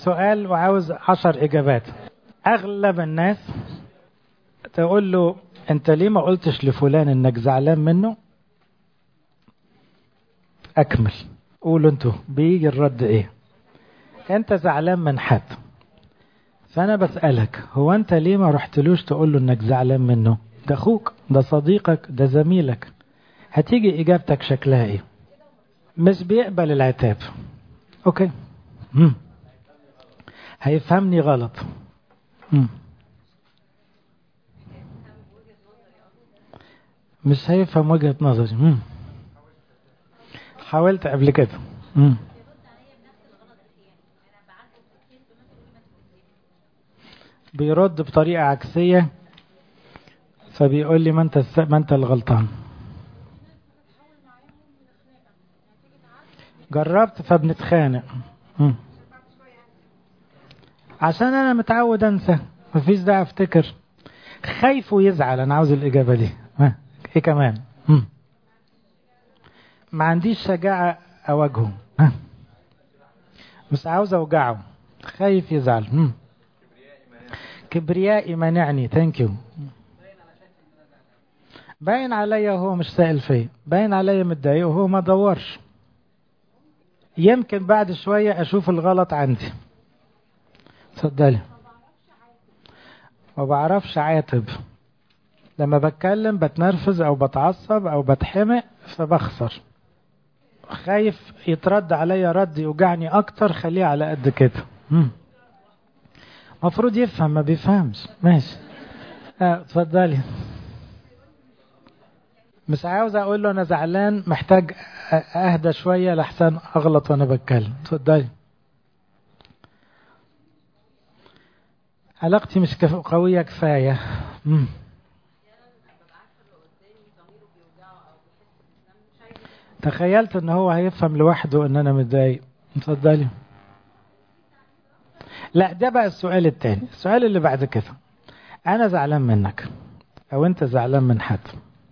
سؤال وعاوز عشر إجابات أغلب الناس تقول له أنت ليه ما قلتش لفلان إنك زعلان منه أكمل قولوا أنتوا بيجي الرد إيه أنت زعلان من حد فأنا بسألك هو أنت ليه ما رحتلوش تقول له إنك زعلان منه ده أخوك ده صديقك ده زميلك هتيجي إجابتك شكلها إيه مش بيقبل العتاب أوكي مم. هيفهمني غلط مم. مش هيفهم وجهة نظري مم. حاولت قبل كده مم. بيرد بطريقة عكسية فبيقول لي ما انت الس... ما انت الغلطان جربت فبنتخانق مم. عشان انا متعود انسى مفيش داعي افتكر خايف ويزعل انا عاوز الاجابه دي ها ايه كمان مم. ما عنديش شجاعه اواجهه ها مش عاوز اوجعه خايف يزعل مم. كبريائي مانعني ثانك يو باين عليا وهو مش سائل فيا باين عليا متضايق وهو ما دورش يمكن بعد شوية أشوف الغلط عندي اتفضلي ما بعرفش عاتب لما بتكلم بتنرفز أو بتعصب أو بتحمق فبخسر خايف يترد عليا رد يوجعني أكتر خليه على قد كده مفروض يفهم ما بيفهمش ماشي اه اتفضلي مش عاوز اقول له انا زعلان محتاج اهدى شويه لحسن اغلط وانا بتكلم اتفضلي علاقتي مش كف... قويه كفايه مم. تخيلت ان هو هيفهم لوحده ان انا متضايق اتفضلي لا ده بقى السؤال التاني السؤال اللي بعد كده انا زعلان منك او انت زعلان من حد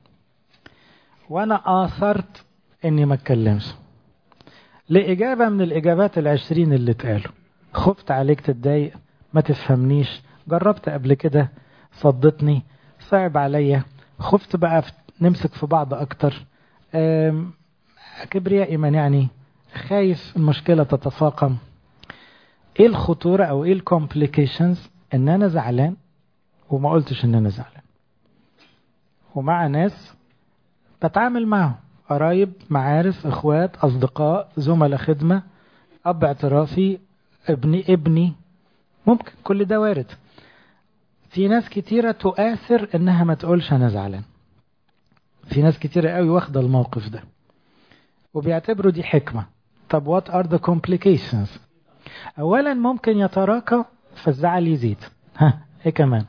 وانا اثرت اني ما اتكلمش لإجابة من الإجابات العشرين اللي اتقالوا خفت عليك تتضايق ما تفهمنيش جربت قبل كده صدتني صعب عليا خفت بقى نمسك في بعض أكتر كبريائي يعني خايف المشكلة تتفاقم ايه الخطورة او ايه الكومبليكيشنز ان انا زعلان وما قلتش ان انا زعلان ومع ناس بتعامل معهم قرايب معارف اخوات اصدقاء زملاء خدمة اب اعترافي ابني ابني ممكن كل ده وارد في ناس كتيرة تؤثر انها ما تقولش انا زعلان في ناس كتيرة قوي واخدة الموقف ده وبيعتبروا دي حكمة طب what are the complications اولا ممكن يتراكى فالزعل يزيد ها ايه كمان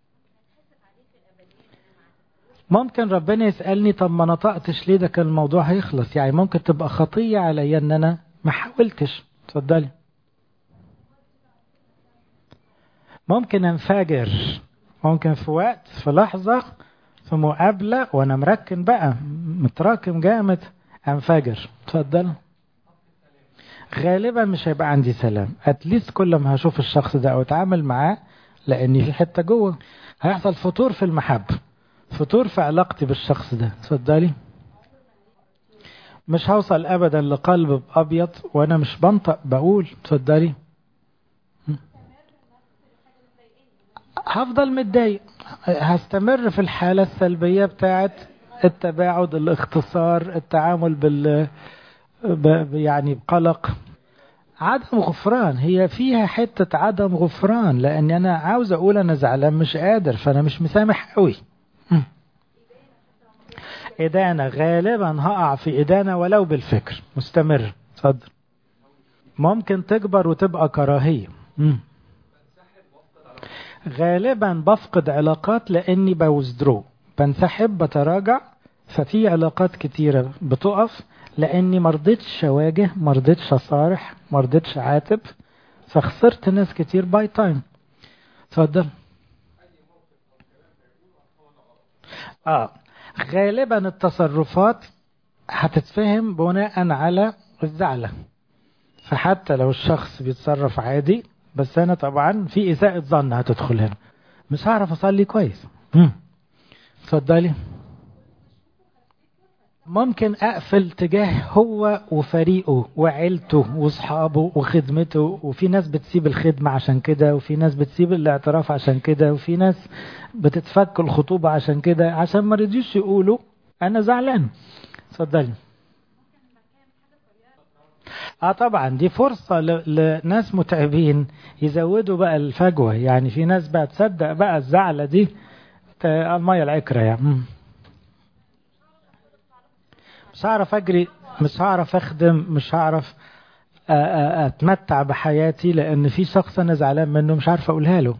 ممكن ربنا يسألني طب ما نطقتش ليه ده كان الموضوع هيخلص يعني ممكن تبقى خطية عليا ان انا ما حاولتش اتفضلي ممكن انفجر ممكن في وقت في لحظة في مقابلة وانا مركن بقى متراكم جامد انفجر اتفضل غالبا مش هيبقى عندي سلام اتليست كل ما هشوف الشخص ده او اتعامل معاه لاني في حته جوه هيحصل فتور في المحبه فتور في علاقتي بالشخص ده اتفضلي مش هوصل ابدا لقلب ابيض وانا مش بنطق بقول اتفضلي هفضل متضايق هستمر في الحالة السلبية بتاعت التباعد الاختصار التعامل بال يعني بقلق عدم غفران هي فيها حتة عدم غفران لأن أنا عاوز أقول أنا زعلان مش قادر فأنا مش مسامح قوي إدانة غالبا هقع في إدانة ولو بالفكر مستمر اتفضل ممكن تكبر وتبقى كراهية غالبا بفقد علاقات لأني بوزدرو بنسحب بتراجع ففي علاقات كتيرة بتقف لاني مرضتش اواجه مرضتش اصارح مرضتش اعاتب فخسرت ناس كتير باي تايم اتفضل اه غالبا التصرفات هتتفهم بناء على الزعلة فحتى لو الشخص بيتصرف عادي بس انا طبعا في اساءة ظن هتدخل هنا مش هعرف اصلي كويس مم. اتفضلي ممكن اقفل تجاه هو وفريقه وعيلته واصحابه وخدمته وفي ناس بتسيب الخدمة عشان كده وفي ناس بتسيب الاعتراف عشان كده وفي ناس بتتفك الخطوبة عشان كده عشان ما رضيوش يقولوا انا زعلان اتفضلي اه طبعا دي فرصة لناس متعبين يزودوا بقى الفجوة يعني في ناس بقى تصدق بقى الزعلة دي المية العكرة يعني مش هعرف اجري مش هعرف اخدم مش هعرف اتمتع بحياتي لان في شخص انا زعلان منه مش عارف اقولها له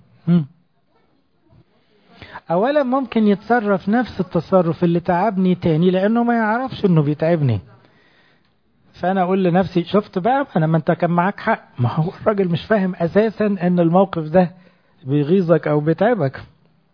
اولا ممكن يتصرف نفس التصرف اللي تعبني تاني لانه ما يعرفش انه بيتعبني فانا اقول لنفسي شفت بقى انا ما انت كان معاك حق ما هو الراجل مش فاهم اساسا ان الموقف ده بيغيظك او بيتعبك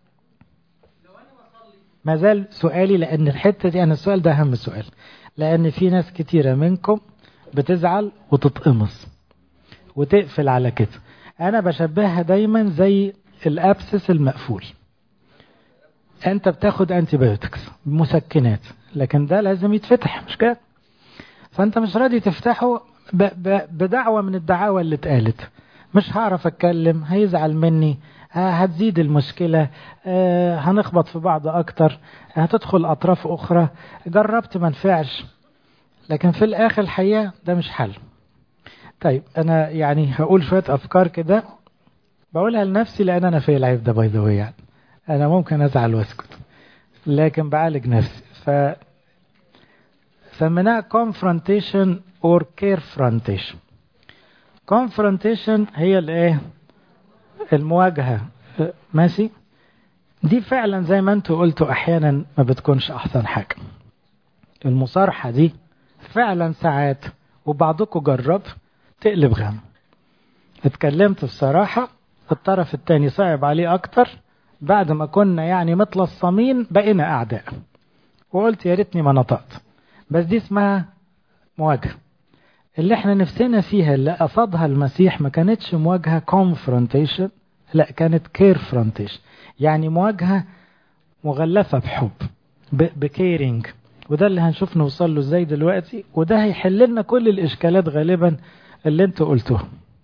ما زال سؤالي لان الحته دي انا السؤال ده اهم سؤال لان في ناس كتيره منكم بتزعل وتتقمص وتقفل على كده انا بشبهها دايما زي الابسس المقفول انت بتاخد انتي بايوتكس مسكنات لكن ده لازم يتفتح مش كده فانت مش راضي تفتحه ب ب بدعوة من الدعاوى اللي اتقالت مش هعرف اتكلم هيزعل مني هتزيد المشكلة هنخبط في بعض اكتر هتدخل اطراف اخرى جربت ما نفعش لكن في الاخر الحقيقة ده مش حل طيب انا يعني هقول شوية افكار كده بقولها لنفسي لان انا في العيب ده باي ذا يعني انا ممكن ازعل واسكت لكن بعالج نفسي ف سميناها confrontation or carefrontation confrontation هي الايه المواجهة ماشي دي فعلا زي ما انتوا قلتوا احيانا ما بتكونش احسن حاجة المصارحة دي فعلا ساعات وبعضكم جرب تقلب غم اتكلمت بصراحة الطرف التاني صعب عليه اكتر بعد ما كنا يعني متلصمين بقينا اعداء وقلت يا ريتني ما نطقت بس دي اسمها مواجهة اللي احنا نفسنا فيها اللي قصدها المسيح ما كانتش مواجهة confrontation لا كانت carefrontation يعني مواجهة مغلفة بحب بكيرنج وده اللي هنشوف نوصل له ازاي دلوقتي وده هيحل لنا كل الاشكالات غالبا اللي انتوا قلتوها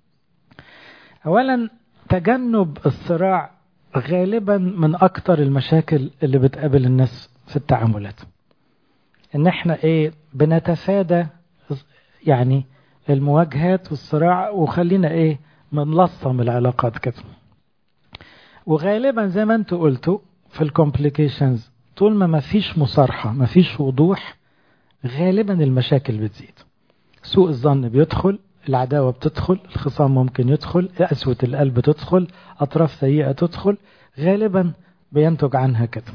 اولا تجنب الصراع غالبا من اكتر المشاكل اللي بتقابل الناس في التعاملات ان احنا ايه بنتفادى يعني المواجهات والصراع وخلينا ايه بنلصم العلاقات كده وغالبا زي ما انتوا قلتوا في الكومبليكيشنز طول ما ما فيش مصارحة ما فيش وضوح غالبا المشاكل بتزيد سوء الظن بيدخل العداوة بتدخل الخصام ممكن يدخل قسوة القلب تدخل أطراف سيئة تدخل غالبا بينتج عنها كده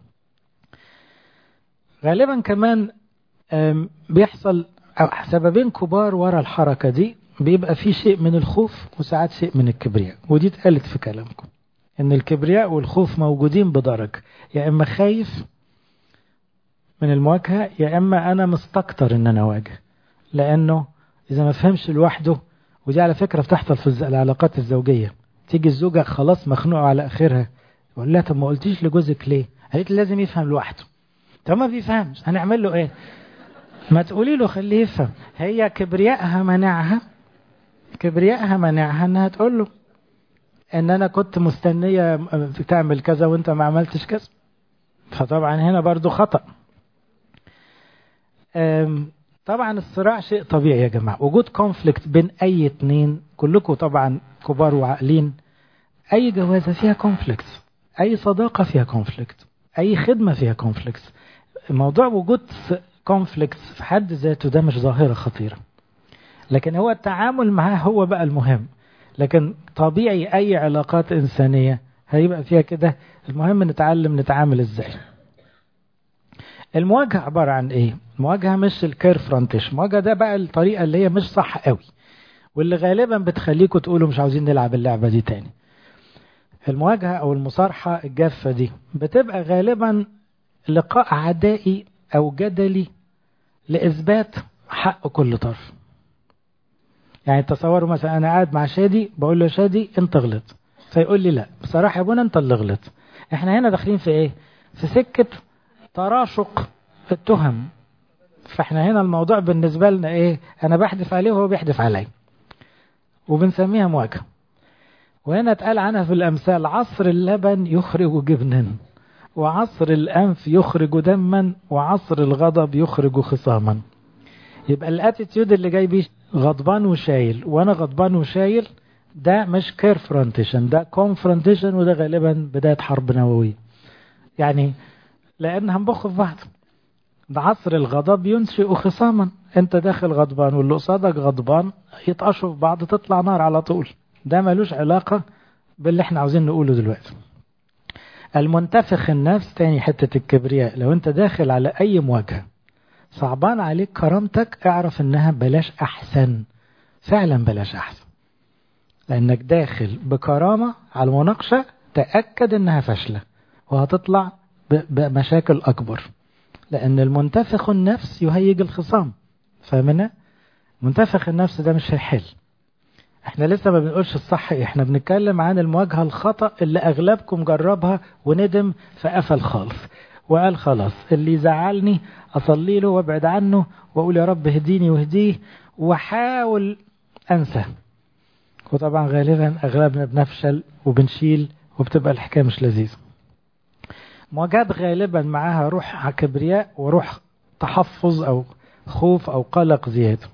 غالبا كمان بيحصل سببين كبار ورا الحركة دي بيبقى في شيء من الخوف وساعات شيء من الكبرياء ودي اتقالت في كلامكم ان الكبرياء والخوف موجودين بدرجة يا اما خايف من المواجهة يا اما انا مستكتر ان انا اواجه لانه اذا ما فهمش لوحده ودي على فكرة بتحصل في العلاقات الزوجية تيجي الزوجة خلاص مخنوقة على اخرها يقول لها طب ما قلتيش لجوزك ليه قالت لازم يفهم لوحده طب ما بيفهمش هنعمل له ايه ما تقولي له خليه يفهم هي كبريائها منعها كبريائها منعها انها تقول له ان انا كنت مستنية تعمل كذا وانت ما عملتش كذا فطبعا هنا برضو خطأ طبعا الصراع شيء طبيعي يا جماعة وجود كونفليكت بين اي اتنين كلكم طبعا كبار وعاقلين اي جوازة فيها كونفليكت اي صداقة فيها كونفليكت اي خدمة فيها كونفليكت موضوع وجود كونفليكت في حد ذاته ده مش ظاهرة خطيرة لكن هو التعامل معاه هو بقى المهم لكن طبيعي اي علاقات انسانية هيبقى فيها كده المهم نتعلم نتعامل ازاي المواجهة عبارة عن ايه المواجهة مش الكير فرونتيش المواجهة ده بقى الطريقة اللي هي مش صح قوي واللي غالبا بتخليكم تقولوا مش عاوزين نلعب اللعبة دي تاني المواجهة او المصارحة الجافة دي بتبقى غالبا لقاء عدائي او جدلي لإثبات حق كل طرف يعني تصوروا مثلا انا قاعد مع شادي بقول له شادي انت غلط فيقول لي لا بصراحه يا ابونا انت اللي غلط احنا هنا داخلين في ايه في سكه تراشق التهم فاحنا هنا الموضوع بالنسبه لنا ايه انا بحدف عليه وهو بيحدف عليا وبنسميها مواجهه وهنا اتقال عنها في الامثال عصر اللبن يخرج جبنا وعصر الانف يخرج دما وعصر الغضب يخرج خصاما يبقى الاتيتيود اللي جاي بيه غضبان وشايل وانا غضبان وشايل ده مش كيرفرونتيشن ده كونفرونتيشن وده غالبا بدايه حرب نوويه يعني لان هنبخ في بعض ده عصر الغضب ينشئ خصاما انت داخل غضبان واللي قصادك غضبان يتقشوا في بعض تطلع نار على طول ده ملوش علاقة باللي احنا عاوزين نقوله دلوقتي المنتفخ النفس تاني حتة الكبرياء لو انت داخل على اي مواجهة صعبان عليك كرامتك اعرف انها بلاش احسن فعلا بلاش احسن لانك داخل بكرامة على المناقشة تأكد انها فاشلة وهتطلع بمشاكل اكبر لان المنتفخ النفس يهيج الخصام فاهمنا منتفخ النفس ده مش هيحل احنا لسه ما بنقولش الصح احنا بنتكلم عن المواجهة الخطأ اللي اغلبكم جربها وندم فقفل خالص وقال خلاص اللي يزعلني اصلي له وابعد عنه واقول يا رب اهديني واهديه واحاول انسى وطبعا غالبا اغلبنا بنفشل وبنشيل وبتبقى الحكايه مش لذيذه مواجهات غالبا معاها روح كبرياء وروح تحفظ او خوف او قلق زياده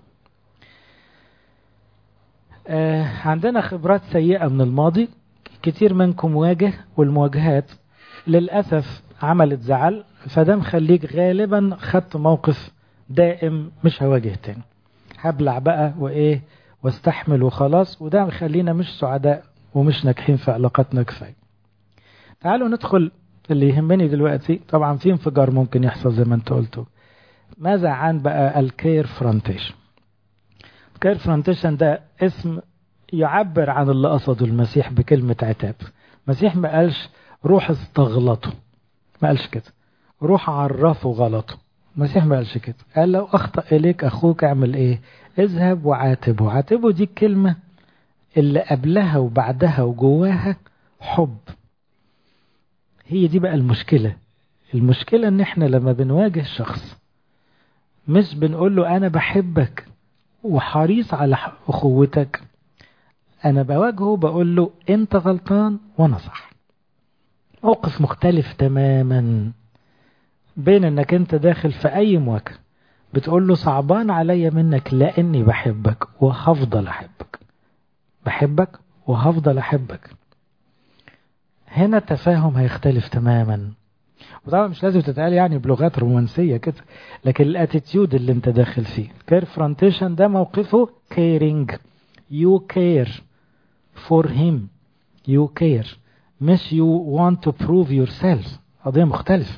آه عندنا خبرات سيئة من الماضي كتير منكم واجه والمواجهات للأسف عملت زعل فده مخليك غالبا خدت موقف دائم مش هواجه تاني هبلع بقى وإيه واستحمل وخلاص وده مخلينا مش سعداء ومش ناجحين في علاقاتنا كفاية تعالوا ندخل اللي يهمني دلوقتي طبعا في انفجار ممكن يحصل زي ما انت قلتوا ماذا عن بقى الكير فرونتيشن الكير فرونتيشن ده اسم يعبر عن اللي قصده المسيح بكلمة عتاب المسيح ما قالش روح استغلطه ما قالش كده روح عرفه غلطه المسيح ما قالش كده قال لو أخطأ إليك أخوك اعمل إيه اذهب وعاتبه عاتبه دي الكلمة اللي قبلها وبعدها وجواها حب هي دي بقى المشكلة المشكلة ان احنا لما بنواجه شخص مش بنقول له انا بحبك وحريص على اخوتك انا بواجهه بقول له انت غلطان وانا صح موقف مختلف تماما بين انك انت داخل في اي مواجهة بتقول له صعبان عليا منك لاني بحبك وهفضل احبك بحبك وهفضل احبك هنا التفاهم هيختلف تماما وطبعا مش لازم تتقال يعني بلغات رومانسيه كده لكن الاتيتيود اللي انت داخل فيه كيرفرونتيشن ده موقفه كيرنج يو كير فور هيم يو كير مش يو want to prove yourself قضيه مختلفه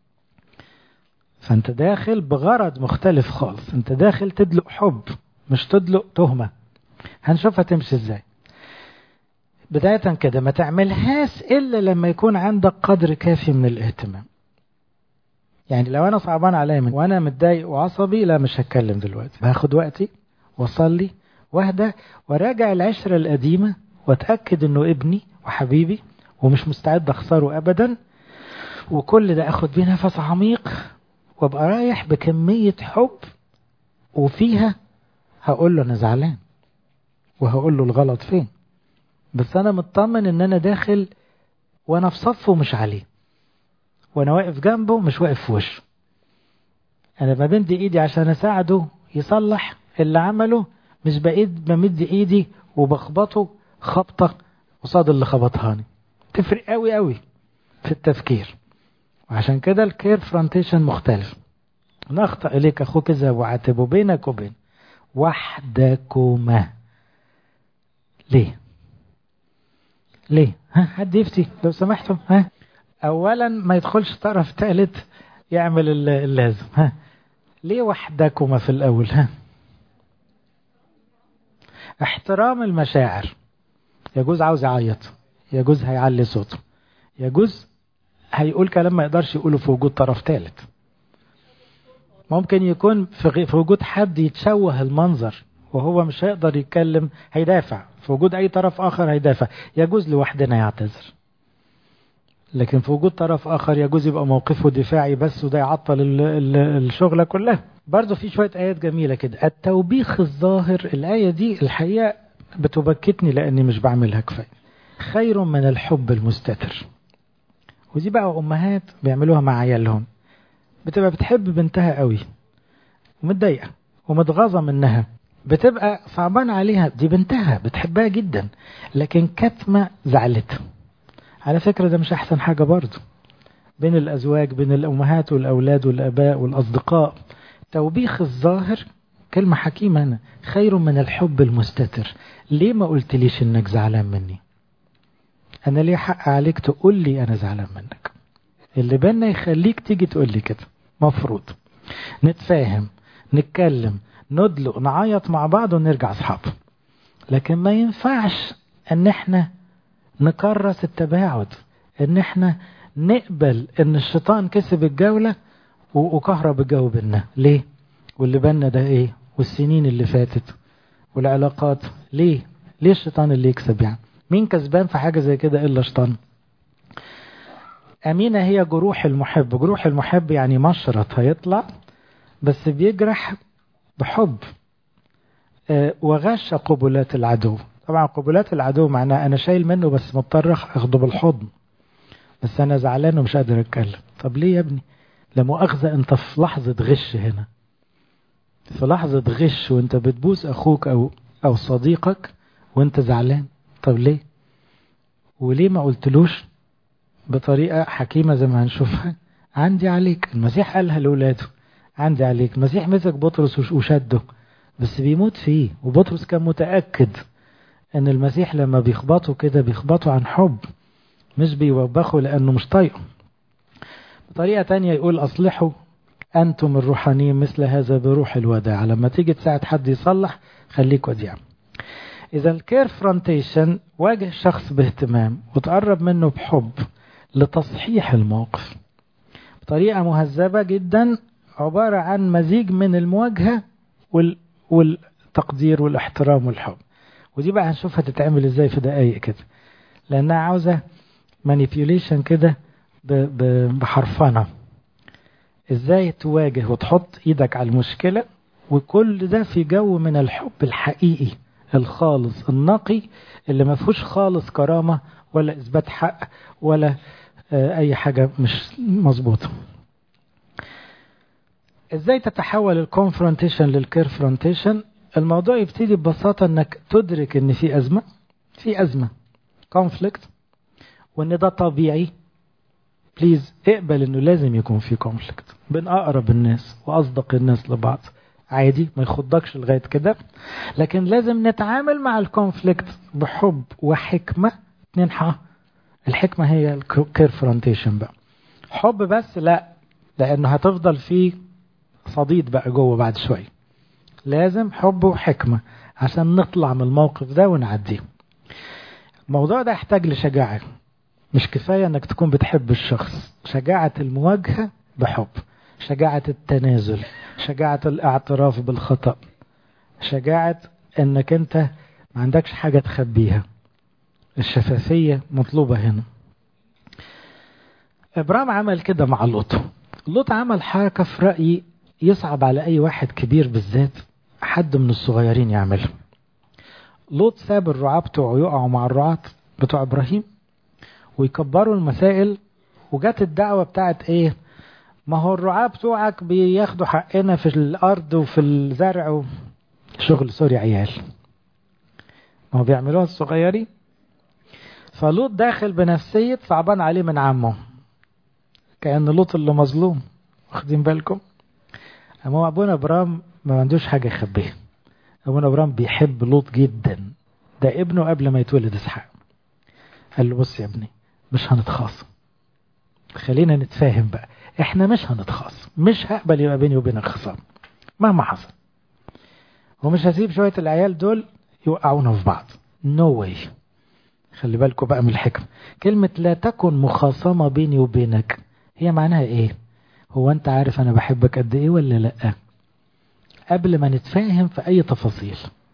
فانت داخل بغرض مختلف خالص انت داخل تدلق حب مش تدلق تهمه هنشوفها تمشي ازاي بداية كده ما تعملهاش إلا لما يكون عندك قدر كافي من الاهتمام يعني لو أنا صعبان عليا من وأنا متضايق وعصبي لا مش هتكلم دلوقتي هاخد وقتي واصلي واهدى وراجع العشرة القديمة واتأكد إنه ابني وحبيبي ومش مستعد أخسره أبدا وكل ده أخد بيه نفس عميق وابقى رايح بكمية حب وفيها هقول له أنا زعلان وهقول له الغلط فين بس انا مطمن ان انا داخل وانا في صفه مش عليه وانا واقف جنبه مش واقف في وشه انا بمد ايدي عشان اساعده يصلح اللي عمله مش بقيت بمد ايدي وبخبطه خبطه قصاد اللي خبطهاني تفرق قوي قوي في التفكير وعشان كده الكير فرونتيشن مختلف نخطأ إليك أخوك إذا وعاتبه بينك وبين وحدكما ليه ليه ها حد يفتي لو سمحتم ها اولا ما يدخلش طرف ثالث يعمل اللازم ها ليه وحدكما في الاول ها احترام المشاعر يجوز عاوز يعيط يجوز هيعلي صوته يجوز هيقول كلام ما يقدرش يقوله في وجود طرف ثالث ممكن يكون في, في وجود حد يتشوه المنظر وهو مش هيقدر يتكلم هيدافع في وجود أي طرف آخر هيدافع يجوز لوحدنا يعتذر لكن في وجود طرف آخر يجوز يبقى موقفه دفاعي بس وده يعطل الشغلة كلها برضه في شوية آيات جميلة كده التوبيخ الظاهر الآية دي الحقيقة بتبكتني لأني مش بعملها كفاية خير من الحب المستتر ودي بقى أمهات بيعملوها مع عيالهم بتبقى بتحب بنتها قوي ومتضايقة ومتغاظة منها بتبقى صعبان عليها دي بنتها بتحبها جدا لكن كتمة زعلتها على فكرة ده مش أحسن حاجة برضه بين الأزواج بين الأمهات والأولاد والآباء والأصدقاء توبيخ الظاهر كلمة حكيمة هنا خير من الحب المستتر ليه ما قلتليش انك زعلان مني انا ليه حق عليك تقول لي انا زعلان منك اللي بينا يخليك تيجي تقول لي كده مفروض نتفاهم نتكلم ندلق نعيط مع بعض ونرجع اصحاب لكن ما ينفعش ان احنا نكرس التباعد ان احنا نقبل ان الشيطان كسب الجولة وكهرب الجو بينا ليه واللي بالنا ده ايه والسنين اللي فاتت والعلاقات ليه ليه الشيطان اللي يكسب يعني مين كسبان في حاجة زي كده إلا شيطان أمينة هي جروح المحب جروح المحب يعني مشرط هيطلع بس بيجرح بحب أه وغش قبلات العدو طبعا قبلات العدو معناه أنا شايل منه بس مضطر أخده بالحضن بس أنا زعلان ومش قادر أتكلم طب ليه يا ابني لا مؤاخذة أنت في لحظة غش هنا في لحظة غش وأنت بتبوس أخوك أو أو صديقك وأنت زعلان طب ليه وليه ما قلتلوش بطريقة حكيمة زي ما هنشوفها عندي عليك المسيح قالها لأولاده عندي عليك المسيح مسك بطرس وشده بس بيموت فيه وبطرس كان متأكد ان المسيح لما بيخبطوا كده بيخبطوا عن حب مش بيوبخوا لأنه مش طايقه بطريقة تانية يقول أصلحوا أنتم الروحانيين مثل هذا بروح الوداع لما تيجي تساعد حد يصلح خليك وديع إذا الكير فرونتيشن واجه شخص باهتمام وتقرب منه بحب لتصحيح الموقف بطريقة مهذبة جدا عبارة عن مزيج من المواجهة وال... والتقدير والاحترام والحب ودي بقى هنشوفها تتعمل ازاي في دقايق كده لأنها عاوزة مانيبيوليشن كده ب... ب... بحرفنة ازاي تواجه وتحط ايدك على المشكلة وكل ده في جو من الحب الحقيقي الخالص النقي اللي ما فيهوش خالص كرامة ولا إثبات حق ولا أي حاجة مش مظبوطة إزاي تتحول الكونفرونتيشن للكيرفرونتيشن الموضوع يبتدي ببساطة أنك تدرك أن في أزمة في أزمة كونفليكت وأن ده طبيعي بليز اقبل أنه لازم يكون في كونفليكت بين أقرب الناس وأصدق الناس لبعض عادي ما يخضكش لغاية كده لكن لازم نتعامل مع الكونفليكت بحب وحكمة اتنين حق الحكمة هي الكيرفرونتيشن بقى حب بس لا لأنه هتفضل فيه صديد بقى جوه بعد شوية لازم حب وحكمة عشان نطلع من الموقف ده ونعديه الموضوع ده يحتاج لشجاعة مش كفاية انك تكون بتحب الشخص شجاعة المواجهة بحب شجاعة التنازل شجاعة الاعتراف بالخطأ شجاعة انك انت ما عندكش حاجة تخبيها الشفافية مطلوبة هنا ابرام عمل كده مع لوط لوط عمل حركة في رأيي يصعب على اي واحد كبير بالذات حد من الصغيرين يعملها لوط ساب الرعاة بتوعه يقعوا مع الرعاة بتوع ابراهيم ويكبروا المسائل وجت الدعوة بتاعت ايه ما هو الرعاة بتوعك بياخدوا حقنا في الأرض وفي الزرع و... شغل سوري عيال ما هو بيعملوها الصغيرين فلوط داخل بنفسية صعبان عليه من عمه كأن لوط اللي مظلوم واخدين بالكم أما أبونا إبرام ما عندوش حاجة يخبيها أبونا إبرام بيحب لوط جدا ده ابنه قبل ما يتولد إسحاق قال له بص يا ابني مش هنتخاصم خلينا نتفاهم بقى احنا مش هنتخاصم مش هقبل يبقى بيني وبينك خصام مهما حصل ومش هسيب شوية العيال دول يوقعونا في بعض نو no واي خلي بالكم بقى من الحكمة كلمة لا تكن مخاصمة بيني وبينك هي معناها ايه هو انت عارف انا بحبك قد ايه ولا لا قبل ما نتفاهم في اي تفاصيل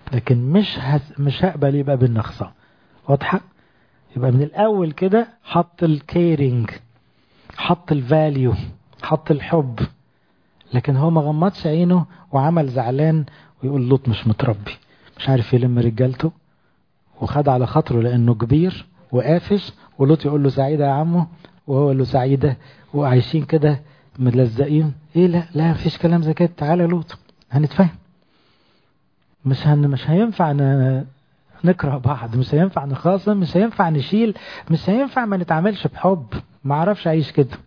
لكن مش هس مش هقبل يبقى بينا خصام واضحة يبقى من الأول كده حط الكيرنج حط الفاليو حط الحب لكن هو ما غمضش عينه وعمل زعلان ويقول لوط مش متربي مش عارف يلم رجالته وخد على خاطره لأنه كبير وقافش ولوط يقول له سعيدة يا عمو وهو يقول له سعيدة وعايشين كده ملزقين ايه لا لا مفيش كلام زي كده تعالى لوط هنتفاهم مش هن مش هينفع ن... نكره بعض مش هينفع نخاصم مش هينفع نشيل مش هينفع ما نتعاملش بحب ما اعرفش اعيش كده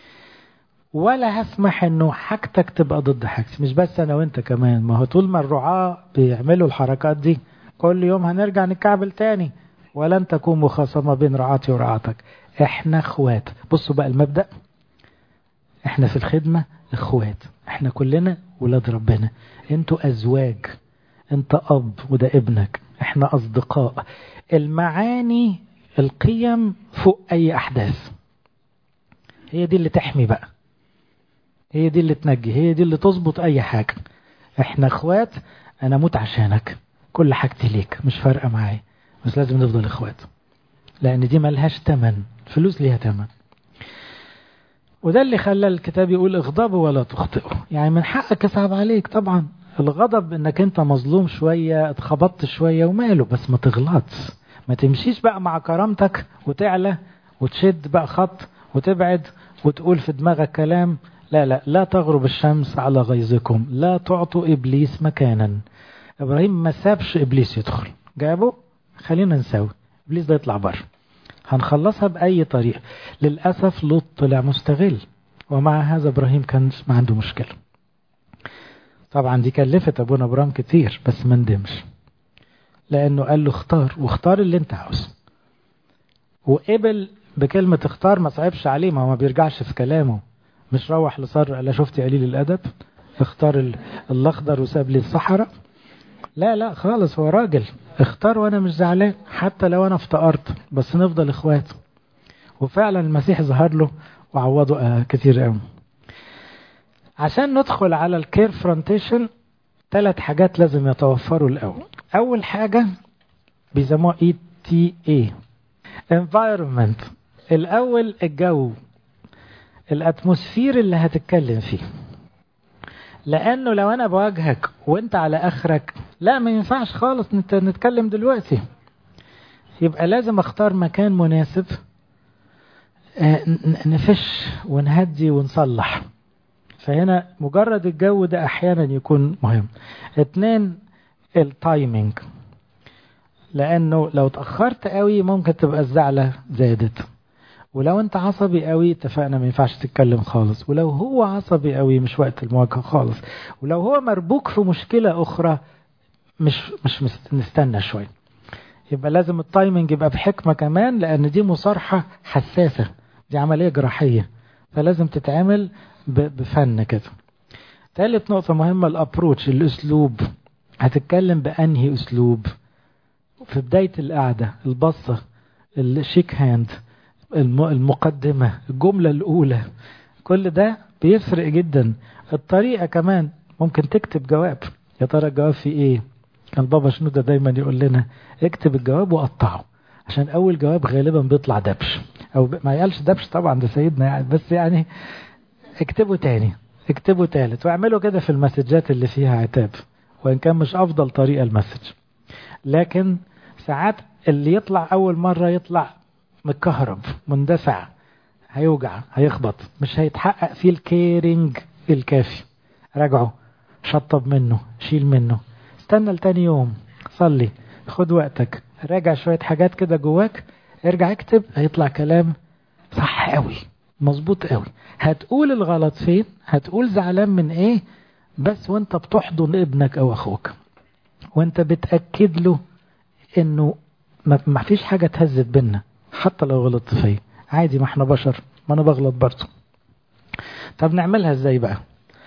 ولا هسمح انه حاجتك تبقى ضد حاجتي مش بس انا وانت كمان ما هو طول ما الرعاة بيعملوا الحركات دي كل يوم هنرجع نتكعبل تاني ولن تكون مخاصمة بين رعاتي ورعاتك احنا اخوات بصوا بقى المبدأ احنا في الخدمة اخوات احنا كلنا ولاد ربنا انتوا ازواج انت اب وده ابنك احنا اصدقاء المعاني القيم فوق اي احداث هي دي اللي تحمي بقى هي دي اللي تنجي هي دي اللي تظبط اي حاجة احنا اخوات انا اموت عشانك كل حاجتي ليك مش فارقة معايا بس لازم نفضل اخوات لان دي ملهاش تمن فلوس ليها تمن وده اللي خلى الكتاب يقول اغضبوا ولا تخطئوا يعني من حقك يصعب عليك طبعا الغضب انك انت مظلوم شوية اتخبطت شوية وماله بس ما تغلطش ما تمشيش بقى مع كرامتك وتعلى وتشد بقى خط وتبعد وتقول في دماغك كلام لا لا لا تغرب الشمس على غيظكم لا تعطوا إبليس مكانا إبراهيم ما سابش إبليس يدخل جابه خلينا نساوي إبليس ده يطلع بره هنخلصها بأي طريقة للأسف لوط طلع مستغل ومع هذا إبراهيم كان ما عنده مشكلة طبعا دي كلفت أبونا إبراهيم كتير بس ما ندمش لأنه قال له اختار واختار اللي انت عاوزه وقبل بكلمة اختار ما صعبش عليه ما هو ما بيرجعش في كلامه مش روح لصار قال شفتي قليل الأدب اختار الأخضر وساب لي الصحراء لا لا خالص هو راجل اختار وانا مش زعلان حتى لو انا افتقرت بس نفضل اخوات وفعلا المسيح ظهر له وعوضه آه كتير قوي عشان ندخل على الكير فرونتيشن ثلاث حاجات لازم يتوفروا الاول اول حاجة بيسموها اي تي اي environment الاول الجو الاتموسفير اللي هتتكلم فيه لانه لو انا بواجهك وانت على اخرك لا ما ينفعش خالص نتكلم دلوقتي يبقى لازم اختار مكان مناسب نفش ونهدي ونصلح فهنا مجرد الجو ده احيانا يكون مهم اتنين التايمينج لانه لو اتاخرت قوي ممكن تبقى الزعله زادت ولو انت عصبي قوي اتفقنا ما ينفعش تتكلم خالص ولو هو عصبي قوي مش وقت المواجهه خالص ولو هو مربوك في مشكله اخرى مش مش نستنى شويه يبقى لازم التايمنج يبقى بحكمه كمان لان دي مصارحه حساسه دي عمليه جراحيه فلازم تتعمل بفن كده ثالث نقطه مهمه الابروتش الاسلوب هتتكلم بانهي اسلوب في بدايه القعده البصه الشيك هاند المقدمة الجملة الأولى كل ده بيفرق جدا الطريقة كمان ممكن تكتب جواب يا ترى الجواب فيه ايه كان بابا شنودة دايما يقول لنا اكتب الجواب وقطعه عشان اول جواب غالبا بيطلع دبش او ما يقالش دبش طبعا ده سيدنا يعني بس يعني اكتبه تاني اكتبه تالت واعملوا كده في المسجات اللي فيها عتاب وان كان مش افضل طريقة المسج لكن ساعات اللي يطلع اول مرة يطلع متكهرب مندفع هيوجع هيخبط مش هيتحقق فيه الكيرنج الكافي راجعه شطب منه شيل منه استنى لتاني يوم صلي خد وقتك راجع شوية حاجات كده جواك ارجع اكتب هيطلع كلام صح قوي مظبوط قوي هتقول الغلط فين هتقول زعلان من ايه بس وانت بتحضن ابنك او اخوك وانت بتأكد له انه ما فيش حاجة تهزت بينا حتى لو غلطت فيا عادي ما احنا بشر ما انا بغلط برضه طب نعملها ازاي بقى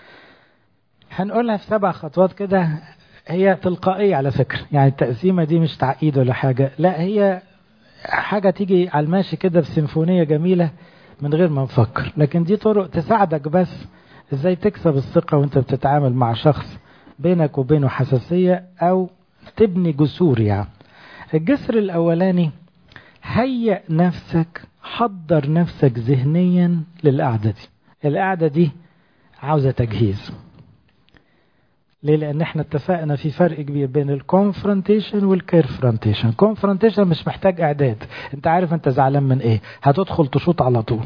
هنقولها في سبع خطوات كده هي تلقائية على فكرة يعني التقسيمة دي مش تعقيد ولا حاجة لا هي حاجة تيجي على الماشي كده بسيمفونية جميلة من غير ما نفكر لكن دي طرق تساعدك بس ازاي تكسب الثقة وانت بتتعامل مع شخص بينك وبينه حساسية او تبني جسور يعني الجسر الأولاني هيئ نفسك حضر نفسك ذهنيا للقعدة دي القعدة دي عاوزة تجهيز ليه لان احنا اتفقنا في فرق كبير بين الكونفرونتيشن والكيرفرونتيشن كونفرونتيشن مش محتاج اعداد انت عارف انت زعلان من ايه هتدخل تشوط على طول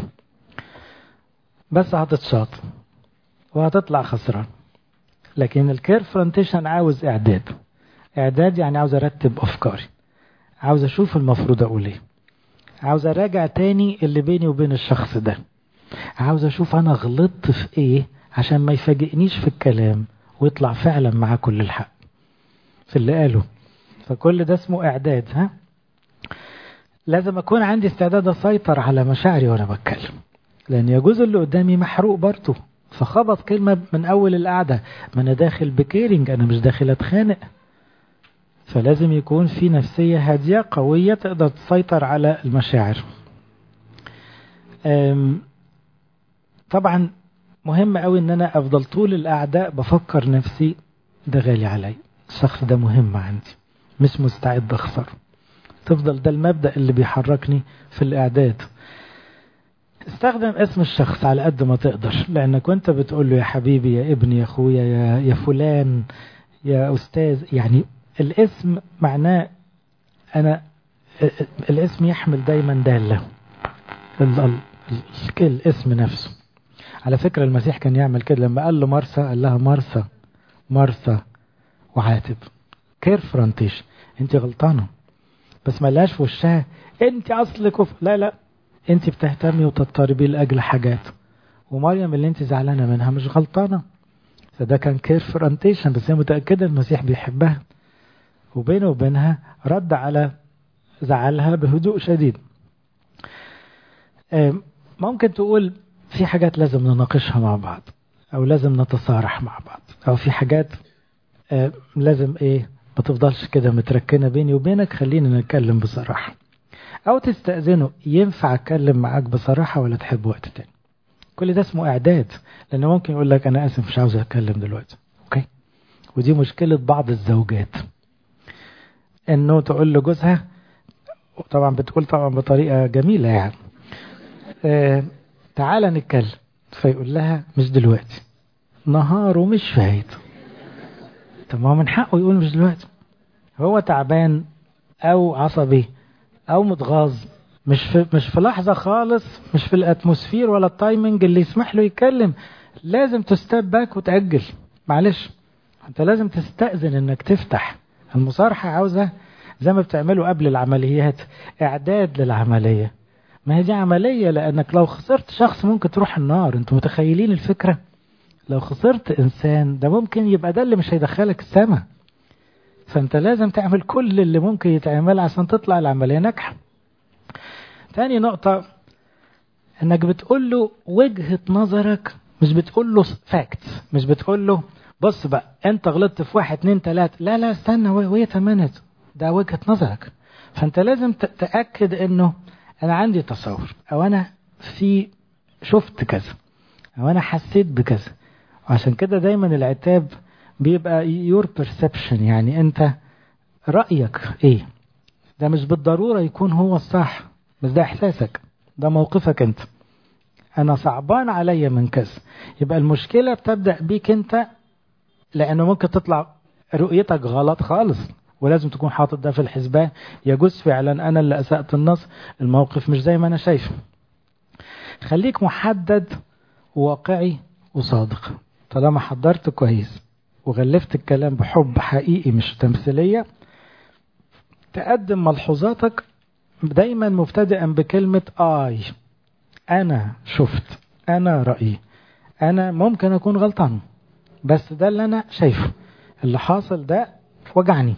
بس هتتشاط وهتطلع خسران لكن الكيرفرونتيشن عاوز اعداد اعداد يعني عاوز ارتب افكاري عاوز اشوف المفروض اقول ايه عاوز اراجع تاني اللي بيني وبين الشخص ده عاوز اشوف انا غلطت في ايه عشان ما يفاجئنيش في الكلام ويطلع فعلا معاه كل الحق في اللي قاله فكل ده اسمه اعداد ها لازم اكون عندي استعداد اسيطر على مشاعري وانا بتكلم لان يجوز اللي قدامي محروق برضه فخبط كلمة من اول القعدة ما انا داخل بكيرنج انا مش داخل اتخانق فلازم يكون في نفسية هادية قوية تقدر تسيطر على المشاعر طبعا مهم قوي ان انا افضل طول القعدة بفكر نفسي ده غالي علي الشخص ده مهم عندي مش مستعد اخسره تفضل ده المبدأ اللي بيحركني في الاعداد استخدم اسم الشخص على قد ما تقدر لانك وانت بتقول له يا حبيبي يا ابني يا اخويا يا, يا فلان يا استاذ يعني الاسم معناه انا الاسم يحمل دايما دالة الاسم نفسه على فكرة المسيح كان يعمل كده لما قال له مرسى قال لها مرسى مرسى وعاتب كيرفرونتيش انت غلطانة بس ما لهاش في وشها انت اصلك وف... لا لا انت بتهتمي وتضطربي لاجل حاجات ومريم اللي انت زعلانة منها مش غلطانة فده كان كيرفرونتيشن بس هي متأكدة المسيح بيحبها وبينه وبينها رد على زعلها بهدوء شديد ممكن تقول في حاجات لازم نناقشها مع بعض او لازم نتصارح مع بعض او في حاجات لازم ايه ما تفضلش كده متركنة بيني وبينك خلينا نتكلم بصراحة او تستأذنه ينفع اتكلم معاك بصراحة ولا تحب وقت تاني كل ده اسمه اعداد لانه ممكن يقول لك انا اسف مش عاوز اتكلم دلوقتي اوكي ودي مشكلة بعض الزوجات انه تقول لجوزها طبعا بتقول طبعا بطريقة جميلة يعني اه تعالى نتكلم فيقول لها مش دلوقتي نهاره مش فايت طب ما هو من حقه يقول مش دلوقتي هو تعبان او عصبي او متغاظ مش في مش في لحظه خالص مش في الاتموسفير ولا التايمنج اللي يسمح له يتكلم لازم تستاب باك وتاجل معلش انت لازم تستاذن انك تفتح المصارحه عاوزه زي ما بتعملوا قبل العمليات اعداد للعمليه ما هي دي عملية لأنك لو خسرت شخص ممكن تروح النار أنتوا متخيلين الفكرة لو خسرت إنسان ده ممكن يبقى ده اللي مش هيدخلك السماء فأنت لازم تعمل كل اللي ممكن يتعمل عشان تطلع العملية ناجحة تاني نقطة انك بتقول له وجهة نظرك مش بتقول له فاكت مش بتقول له بص بقى انت غلطت في واحد اتنين تلاتة لا لا استنى ويت منت ده وجهة نظرك فانت لازم تأكد انه انا عندي تصور او انا في شفت كذا او انا حسيت بكذا وعشان كده دايما العتاب بيبقى يور perception يعني انت رأيك ايه ده مش بالضرورة يكون هو الصح بس ده احساسك ده موقفك انت انا صعبان عليا من كذا يبقى المشكلة بتبدأ بيك انت لانه ممكن تطلع رؤيتك غلط خالص ولازم تكون حاطط ده في الحسبان يجوز فعلا انا اللي اسأت النص الموقف مش زي ما انا شايفه خليك محدد وواقعي وصادق طالما حضرت كويس وغلفت الكلام بحب حقيقي مش تمثيلية تقدم ملحوظاتك دايما مبتدئا بكلمة آي أنا شفت أنا رأيي أنا ممكن أكون غلطان بس ده اللي أنا شايفه اللي حاصل ده وجعني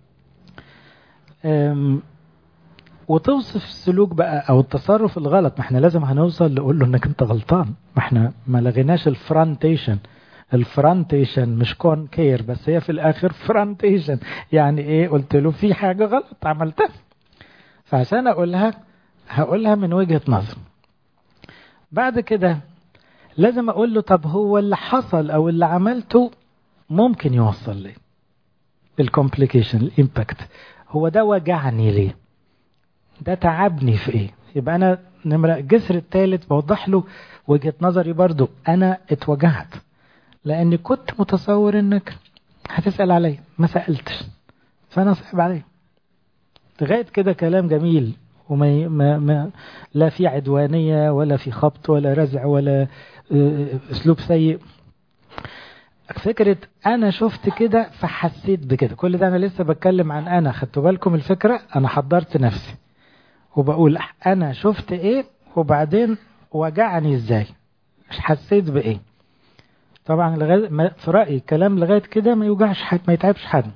وتوصف السلوك بقى او التصرف الغلط ما احنا لازم هنوصل نقول له انك انت غلطان ما احنا ما لغيناش الفرانتيشن الفرانتيشن مش كون كير بس هي في الاخر فرانتيشن يعني ايه قلت له في حاجه غلط عملتها فعشان اقولها هقولها من وجهه نظر بعد كده لازم اقول له طب هو اللي حصل او اللي عملته ممكن يوصل لي الكومبليكيشن الامباكت هو ده وجعني ليه ده تعبني في ايه يبقى انا نمرة الجسر الثالث بوضح له وجهة نظري برضو انا اتوجعت لاني كنت متصور انك هتسأل عليا ما سألتش فانا صعب عليا لغاية كده كلام جميل وما ما ما لا في عدوانية ولا في خبط ولا رزع ولا اسلوب سيء فكرة أنا شفت كده فحسيت بكده كل ده أنا لسه بتكلم عن أنا خدتوا بالكم الفكرة أنا حضرت نفسي وبقول أنا شفت إيه وبعدين وجعني إزاي مش حسيت بإيه طبعا لغاية في رأيي الكلام لغاية كده ما يوجعش حد ما يتعبش حد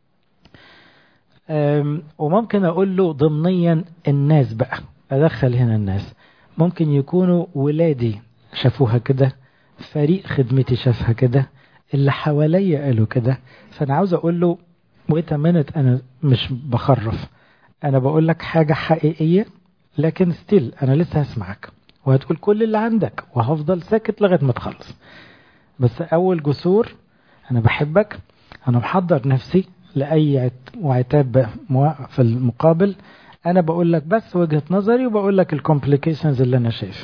وممكن أقول له ضمنيا الناس بقى أدخل هنا الناس ممكن يكونوا ولادي شافوها كده فريق خدمتي شافها كده اللي حواليا قالوا كده فانا عاوز اقول له ويت منت انا مش بخرف انا بقول لك حاجه حقيقيه لكن ستيل انا لسه هسمعك وهتقول كل اللي عندك وهفضل ساكت لغايه ما تخلص بس اول جسور انا بحبك انا محضر نفسي لاي وعتاب في المقابل انا بقول لك بس وجهه نظري وبقول لك الكومبليكيشنز اللي انا شايفها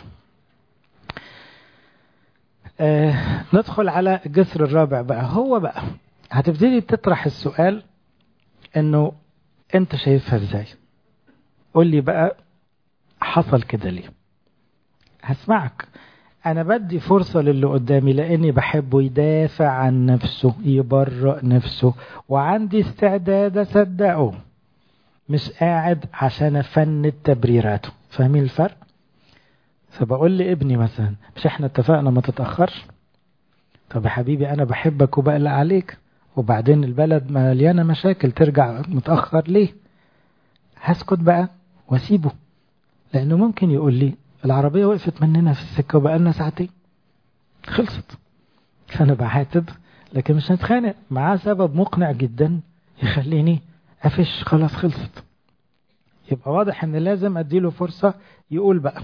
آه ندخل على الجسر الرابع بقى هو بقى هتبتدي تطرح السؤال انه انت شايفها ازاي قول لي بقى حصل كده ليه هسمعك انا بدي فرصة للي قدامي لاني بحبه يدافع عن نفسه يبرأ نفسه وعندي استعداد اصدقه مش قاعد عشان افند تبريراته فاهمين الفرق فبقول لابني مثلا مش احنا اتفقنا ما تتأخرش طب يا حبيبي انا بحبك وبقلق عليك وبعدين البلد مليانة مشاكل ترجع متأخر ليه هسكت بقى واسيبه لانه ممكن يقول لي العربية وقفت مننا في السكة وبقالنا ساعتين خلصت فانا بعاتب لكن مش هنتخانق معاه سبب مقنع جدا يخليني افش خلاص خلصت يبقى واضح ان لازم اديله فرصة يقول بقى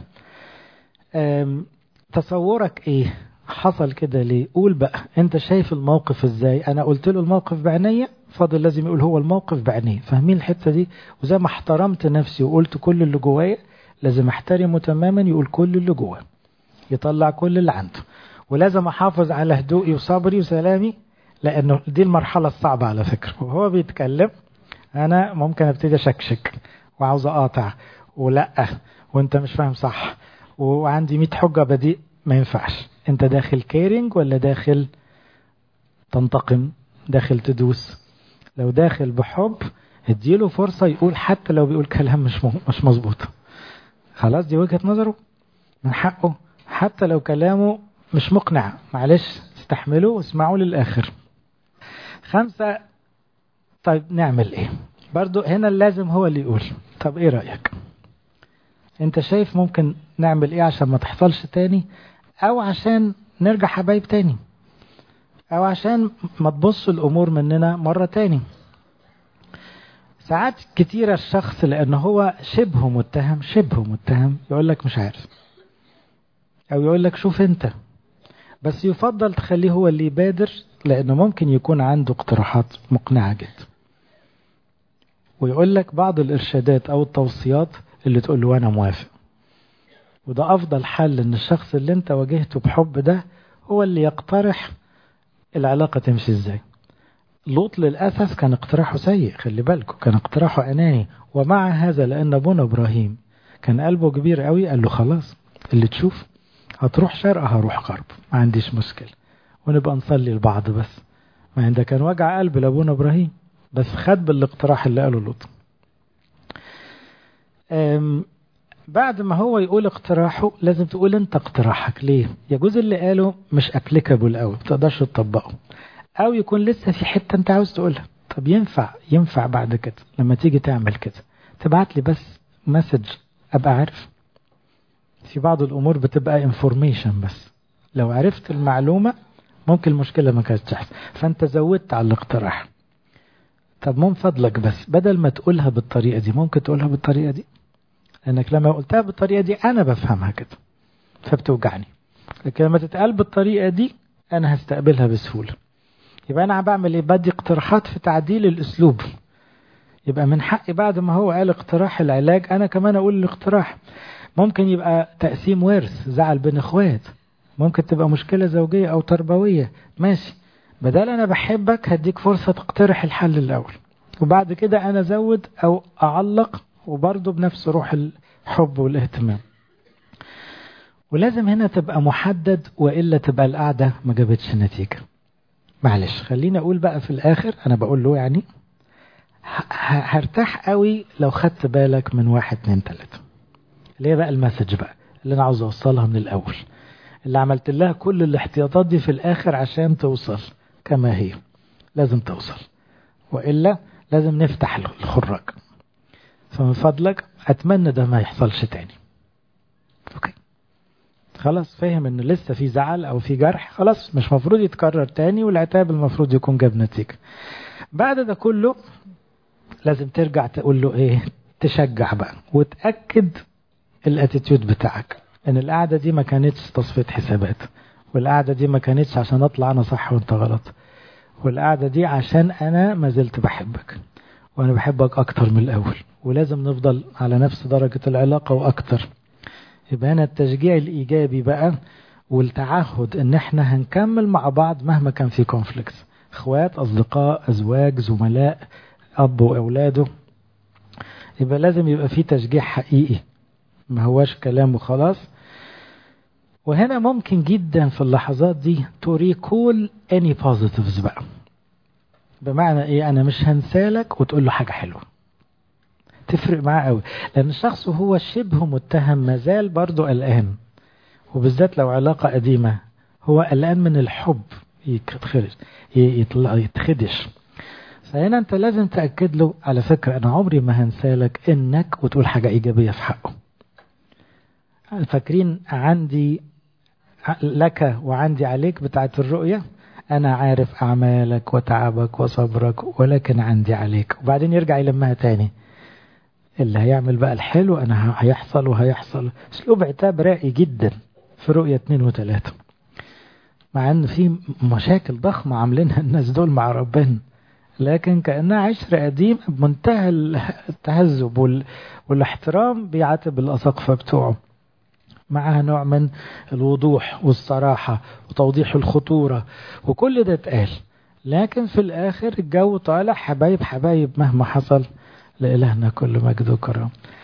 تصورك ايه حصل كده ليه قول بقى انت شايف الموقف ازاي انا قلت له الموقف بعينيا فاضل لازم يقول هو الموقف بعينيه فاهمين الحته دي وزي ما احترمت نفسي وقلت كل اللي جوايا لازم احترمه تماما يقول كل اللي جواه يطلع كل اللي عنده ولازم احافظ على هدوئي وصبري وسلامي لانه دي المرحله الصعبه على فكره وهو بيتكلم انا ممكن ابتدي اشكشك وعاوز اقاطع ولا وانت مش فاهم صح وعندي 100 حجة بديء ما ينفعش انت داخل كيرنج ولا داخل تنتقم داخل تدوس لو داخل بحب اديله فرصة يقول حتى لو بيقول كلام مش مش مظبوط خلاص دي وجهة نظره من حقه حتى لو كلامه مش مقنع معلش استحمله واسمعوا للآخر خمسة طيب نعمل ايه برضو هنا لازم هو اللي يقول طب ايه رأيك انت شايف ممكن نعمل ايه عشان ما تحصلش تاني او عشان نرجع حبايب تاني او عشان ما تبص الامور مننا مرة تاني ساعات كتيرة الشخص لان هو شبه متهم شبه متهم يقول لك مش عارف او يقول لك شوف انت بس يفضل تخليه هو اللي يبادر لانه ممكن يكون عنده اقتراحات مقنعة جدا ويقول لك بعض الارشادات او التوصيات اللي تقول له انا موافق وده افضل حل ان الشخص اللي انت واجهته بحب ده هو اللي يقترح العلاقة تمشي ازاي لوط للأسف كان اقتراحه سيء خلي بالكم كان اقتراحه أناني ومع هذا لأن أبونا إبراهيم كان قلبه كبير قوي قال له خلاص اللي تشوف هتروح شرق هروح غرب ما عنديش مشكلة ونبقى نصلي لبعض بس ما عندك كان وجع قلب لأبونا إبراهيم بس خد بالاقتراح اللي قاله لوط بعد ما هو يقول اقتراحه لازم تقول انت اقتراحك ليه يجوز اللي قاله مش ابليكابل قوي ما تقدرش تطبقه او يكون لسه في حته انت عاوز تقولها طب ينفع ينفع بعد كده لما تيجي تعمل كده تبعت لي بس مسج ابقى عارف في بعض الامور بتبقى انفورميشن بس لو عرفت المعلومه ممكن المشكله ما كانتش تحصل فانت زودت على الاقتراح طب من فضلك بس بدل ما تقولها بالطريقه دي ممكن تقولها بالطريقه دي لانك لما قلتها بالطريقه دي انا بفهمها كده فبتوجعني لكن لما تتقال بالطريقه دي انا هستقبلها بسهوله يبقى أنا بعمل إيه بدي اقتراحات في تعديل الأسلوب يبقى من حقي بعد ما هو قال اقتراح العلاج أنا كمان أقول الاقتراح ممكن يبقى تقسيم ورث زعل بين اخوات ممكن تبقى مشكلة زوجية أو تربوية ماشي بدل أنا بحبك هديك فرصة تقترح الحل الأول وبعد كده أنا أزود أو أعلق وبرضه بنفس روح الحب والاهتمام ولازم هنا تبقى محدد وإلا تبقى القعدة ما جابتش نتيجة معلش خليني أقول بقى في الآخر أنا بقول له يعني هرتاح قوي لو خدت بالك من واحد اتنين تلاتة اللي هي بقى المسج بقى اللي أنا عاوز أوصلها من الأول اللي عملت لها كل الاحتياطات دي في الآخر عشان توصل كما هي لازم توصل وإلا لازم نفتح الخراج فمن فضلك أتمنى ده ما يحصلش تاني أوكي خلاص فاهم ان لسه في زعل او في جرح خلاص مش مفروض يتكرر تاني والعتاب المفروض يكون جاب نتيجة بعد ده كله لازم ترجع تقول له ايه تشجع بقى وتأكد الاتيتيود بتاعك ان القعدة دي ما كانتش تصفية حسابات والقعدة دي ما كانتش عشان اطلع انا صح وانت غلط والقعدة دي عشان انا ما زلت بحبك وانا بحبك اكتر من الاول ولازم نفضل على نفس درجة العلاقة واكتر يبقى هنا التشجيع الايجابي بقى والتعهد ان احنا هنكمل مع بعض مهما كان في كونفليكت اخوات اصدقاء ازواج زملاء اب واولاده يبقى لازم يبقى في تشجيع حقيقي ما هواش كلام وخلاص وهنا ممكن جدا في اللحظات دي to recall any positives بقى بمعنى ايه انا مش هنسالك وتقول له حاجة حلوة تفرق معاه قوي لان الشخص هو شبه متهم مازال برضه قلقان وبالذات لو علاقة قديمة هو قلقان من الحب يتخدش يتخدش فهنا انت لازم تأكد له على فكرة انا عمري ما هنسالك انك وتقول حاجة ايجابية في حقه فاكرين عندي لك وعندي عليك بتاعت الرؤية أنا عارف أعمالك وتعبك وصبرك ولكن عندي عليك وبعدين يرجع يلمها تاني اللي هيعمل بقى الحلو أنا هيحصل وهيحصل أسلوب عتاب راقي جدا في رؤية اتنين وتلاتة مع أن في مشاكل ضخمة عاملينها الناس دول مع ربنا لكن كأنها عشر قديم بمنتهى التهذب وال... والاحترام بيعاتب الأساقفة بتوعه معها نوع من الوضوح والصراحة وتوضيح الخطورة وكل ده اتقال لكن في الآخر الجو طالع حبايب حبايب مهما حصل لإلهنا كل مجد وكرم